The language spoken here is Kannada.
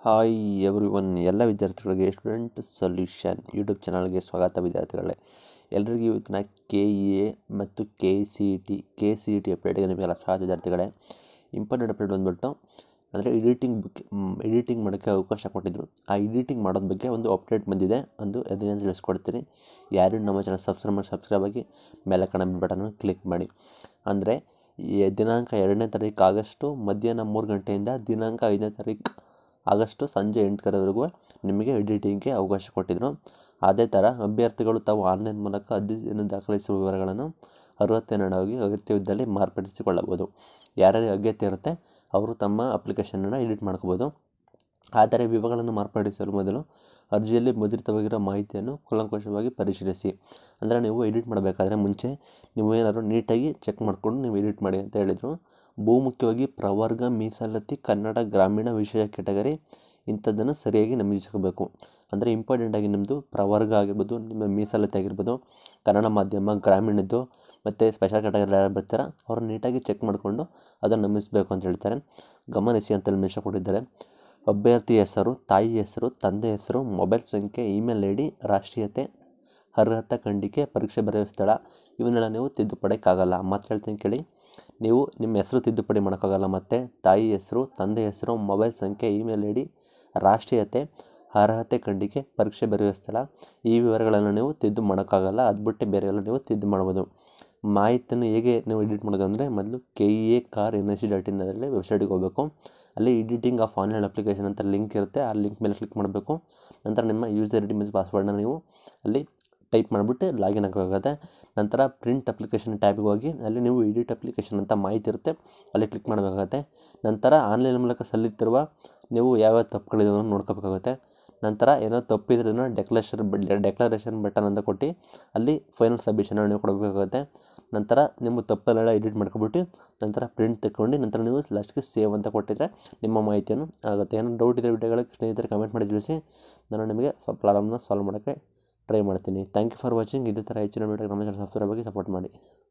ಹಾಯ್ ಎವ್ರಿ ಒನ್ ಎಲ್ಲ ವಿದ್ಯಾರ್ಥಿಗಳಿಗೆ ಸ್ಟೂಡೆಂಟ್ ಸೊಲ್ಯೂಷನ್ ಯೂಟ್ಯೂಬ್ ಚಾನಲ್ಗೆ ಸ್ವಾಗತ ವಿದ್ಯಾರ್ಥಿಗಳೇ ಎಲ್ಲರಿಗೂ ಇವತ್ತಿನ ಕೆ ಇ ಎ ಮತ್ತು K C E T K C E T ಅಪ್ಡೇಟ್ಗೆ ನಿಮಗೆಲ್ಲ ಸ್ವಾಗತ ವಿದ್ಯಾರ್ಥಿಗಳೇ ಇಂಪಾರ್ಟೆಂಟ್ ಅಪ್ಡೇಟ್ ಬಂದುಬಿಟ್ಟು ಅಂದರೆ ಎಡಿಟಿಂಗ್ ಬಗ್ಗೆ ಎಡಿಟಿಂಗ್ ಮಾಡೋಕ್ಕೆ ಅವಕಾಶ ಕೊಟ್ಟಿದ್ದರು ಆ ಎಡಿಟಿಂಗ್ ಮಾಡೋದ್ರ ಬಗ್ಗೆ ಒಂದು ಅಪ್ಡೇಟ್ ಬಂದಿದೆ ಒಂದು ಅದನ್ನು ತಿಳಿಸ್ಕೊಡ್ತೀನಿ ಯಾರು ನಮ್ಮ ಚಾನಲ್ ಸಬ್ಸ್ಕ್ರೈಬ್ ಮಾಡಿ ಸಬ್ಸ್ಕ್ರೈಬ್ ಆಗಿ ಮೇಲೆ ಕಾಣೋ ಬಟನ್ ಕ್ಲಿಕ್ ಮಾಡಿ ಅಂದರೆ ಈ ದಿನಾಂಕ ಎರಡನೇ ತಾರೀಕು ಆಗಸ್ಟು ಮಧ್ಯಾಹ್ನ ಮೂರು ಗಂಟೆಯಿಂದ ದಿನಾಂಕ ಐದನೇ ತಾರೀಕು ಆಗಸ್ಟು ಸಂಜೆ ಎಂಟು ಗಂಟೆವರೆಗೂ ನಿಮಗೆ ಎಡಿಟಿಂಗ್ಗೆ ಅವಕಾಶ ಕೊಟ್ಟಿದ್ದರು ಅದೇ ಥರ ಅಭ್ಯರ್ಥಿಗಳು ತಾವು ಆನ್ಲೈನ್ ಮೂಲಕ ಅರ್ಜಿಯನ್ನು ದಾಖಲಿಸುವ ವಿವರಗಳನ್ನು ಅರ್ಹತೆಯನ್ನಾಗಿ ಅಗತ್ಯವಿದ್ದಲ್ಲಿ ಮಾರ್ಪಡಿಸಿಕೊಳ್ಳಬಹುದು ಯಾರ್ಯಾರಿಗೆ ಅಗತ್ಯ ಇರುತ್ತೆ ಅವರು ತಮ್ಮ ಅಪ್ಲಿಕೇಶನನ್ನು ಎಡಿಟ್ ಮಾಡ್ಕೋಬೋದು ಆದರೆ ವಿವರಗಳನ್ನು ಮಾರ್ಪಡಿಸಲು ಮೊದಲು ಅರ್ಜಿಯಲ್ಲಿ ಮುದ್ರಿತವಾಗಿರೋ ಮಾಹಿತಿಯನ್ನು ಕೂಲಂಕುಷವಾಗಿ ಪರಿಶೀಲಿಸಿ ಅಂದರೆ ನೀವು ಎಡಿಟ್ ಮಾಡಬೇಕಾದ್ರೆ ಮುಂಚೆ ನೀವು ಏನಾದರೂ ನೀಟಾಗಿ ಚೆಕ್ ಮಾಡಿಕೊಂಡು ನೀವು ಎಡಿಟ್ ಮಾಡಿ ಅಂತ ಹೇಳಿದರು ಬಹುಮುಖ್ಯವಾಗಿ ಪ್ರವರ್ಗ ಮೀಸಲಾತಿ ಕನ್ನಡ ಗ್ರಾಮೀಣ ವಿಷಯ ಕೆಟಗರಿ ಇಂಥದ್ದನ್ನು ಸರಿಯಾಗಿ ನಮೂದಿಸ್ಕೋಬೇಕು ಅಂದರೆ ಇಂಪಾರ್ಟೆಂಟಾಗಿ ನಿಮ್ಮದು ಪ್ರವರ್ಗ ಆಗಿರ್ಬೋದು ನಿಮ್ಮ ಮೀಸಲಾತಿ ಆಗಿರ್ಬೋದು ಕನ್ನಡ ಮಾಧ್ಯಮ ಗ್ರಾಮೀಣದ್ದು ಮತ್ತು ಸ್ಪೆಷಲ್ ಕ್ಯಾಟಗರಿ ಯಾರು ಬರ್ತಾರ ಅವ್ರು ನೀಟಾಗಿ ಚೆಕ್ ಮಾಡಿಕೊಂಡು ಅದನ್ನು ನಮೂದಿಸಬೇಕು ಅಂತ ಹೇಳ್ತಾರೆ ಗಮನಿಸಿ ಅಂತ ಮೆನ್ಷನ್ ಕೊಟ್ಟಿದ್ದಾರೆ ಅಭ್ಯರ್ಥಿ ಹೆಸರು ತಾಯಿ ಹೆಸರು ತಂದೆ ಹೆಸರು ಮೊಬೈಲ್ ಸಂಖ್ಯೆ ಇಮೇಲ್ ಐ ಡಿ ರಾಷ್ಟ್ರೀಯತೆ ಅರ್ಹತಾ ಖಂಡಿಕೆ ಪರೀಕ್ಷೆ ಬರೆಯುವ ಸ್ಥಳ ಇವನ್ನೆಲ್ಲ ನೀವು ತಿದ್ದುಪಡಿಕ್ಕಾಗಲ್ಲ ಮತ್ತೆ ಹೇಳ್ತೀನಿ ಕೇಳಿ ನೀವು ನಿಮ್ಮ ಹೆಸರು ತಿದ್ದುಪಡಿ ಮಾಡೋಕ್ಕಾಗಲ್ಲ ಮತ್ತು ತಾಯಿ ಹೆಸರು ತಂದೆ ಹೆಸರು ಮೊಬೈಲ್ ಸಂಖ್ಯೆ ಇಮೇಲ್ ಐ ಡಿ ರಾಷ್ಟ್ರೀಯತೆ ಅರ್ಹತೆ ಖಂಡಿಕೆ ಪರೀಕ್ಷೆ ಬರೆಯುವ ಸ್ಥಳ ಈ ವಿವರಗಳನ್ನು ನೀವು ತಿದ್ದು ಮಾಡೋಕ್ಕಾಗಲ್ಲ ಅದು ಬಿಟ್ಟು ಬೇರೆ ಎಲ್ಲ ನೀವು ತಿದ್ದು ಮಾಡ್ಬೋದು ಮಾಹಿತಿಯನ್ನು ಹೇಗೆ ನೀವು ಎಡಿಟ್ ಮಾಡೋದು ಅಂದರೆ ಮೊದಲು K E A kar N S C dot in ಅದರಲ್ಲಿ ವೆಬ್ಸೈಟಿಗೆ ಹೋಗಬೇಕು ಅಲ್ಲಿ ಎಡಿಟಿಂಗ್ ಆಫ್ ಆನ್ಲೈನ್ ಅಪ್ಲಿಕೇಶನ್ ಅಂತ ಲಿಂಕ್ ಇರುತ್ತೆ ಆ ಲಿಂಕ್ ಮೇಲೆ ಕ್ಲಿಕ್ ಮಾಡಬೇಕು ನಂತರ ನಿಮ್ಮ ಯೂಸರ್ ಐ ಡಿ ಮತ್ತು ಪಾಸ್ವರ್ಡನ್ನ ನೀವು ಅಲ್ಲಿ ಟೈಪ್ ಮಾಡಿಬಿಟ್ಟು ಲಾಗಿನ್ ಆಗೋಗುತ್ತೆ ನಂತರ ಪ್ರಿಂಟ್ ಅಪ್ಲಿಕೇಶನ್ ಟ್ಯಾಬಿಗೆ ಹೋಗಿ ಅಲ್ಲಿ ನೀವು ಎಡಿಟ್ ಅಪ್ಲಿಕೇಶನ್ ಅಂತ ಮಾಹಿತಿ ಇರುತ್ತೆ ಅಲ್ಲಿ ಕ್ಲಿಕ್ ಮಾಡಬೇಕಾಗತ್ತೆ ನಂತರ ಆನ್ಲೈನ್ ಮೂಲಕ ಸಲ್ಲಿತಿರುವ ನೀವು ಯಾವ್ಯಾವ ತಪ್ಪುಗಳಿದಾವೆ ನೋಡ್ಕೋಬೇಕಾಗುತ್ತೆ ನಂತರ ಏನೋ ತಪ್ಪಿದ್ರೆ ಡೆಕ್ಲೇಷನ್ ಡೆಕ್ಲರೇಷನ್ ಬಟನ್ ಅಂತ ಕೊಟ್ಟು ಅಲ್ಲಿ ಫೈನಲ್ ಸಬ್ಮಿಷನ್ ನೀವು ಕೊಡಬೇಕಾಗುತ್ತೆ ನಂತರ ನಿಮ್ಮ ತಪ್ಪನ್ನೆಲ್ಲ ಎಡಿಟ್ ಮಾಡ್ಕೊಬಿಟ್ಟು ನಂತರ ಪ್ರಿಂಟ್ ತಗೊಂಡು ನಂತರ ನೀವು ಲಾಸ್ಟ್ಗೆ ಸೇವ್ ಅಂತ ಕೊಟ್ಟಿದ್ರೆ ನಿಮ್ಮ ಮಾಹಿತಿಯನ್ನು ಆಗುತ್ತೆ ಏನೋ ಡೌಟ್ ಇದೆ ವಿಡಿಯೋಗಳಿಗೆ ಸ್ನೇಹಿತರೆ ಕಮೆಂಟ್ ಮಾಡಿ ತಿಳಿಸಿ ನಾನು ನಿಮಗೆ ಸ್ವಲ್ಪ ಪ್ರಾಬ್ಲಮ್ನ ಸಾಲ್ವ್ ಮಾಡೋಕ್ಕೆ ಟ್ರೈ ಮಾಡ್ತೀನಿ ಥ್ಯಾಂಕ್ ಯು ಫಾರ್ ವಾಚಿಂಗ್ ಇದೇ ಥರ ಹೆಚ್ಚಿನ ವಿಡಿಯೋಗೆ ನಮ್ಮ ಚಾನಲ್ ಸಬ್ಸ್ಕ್ರೈಬ್ ಆಗಿ ಸಪೋರ್ಟ್ ಮಾಡಿ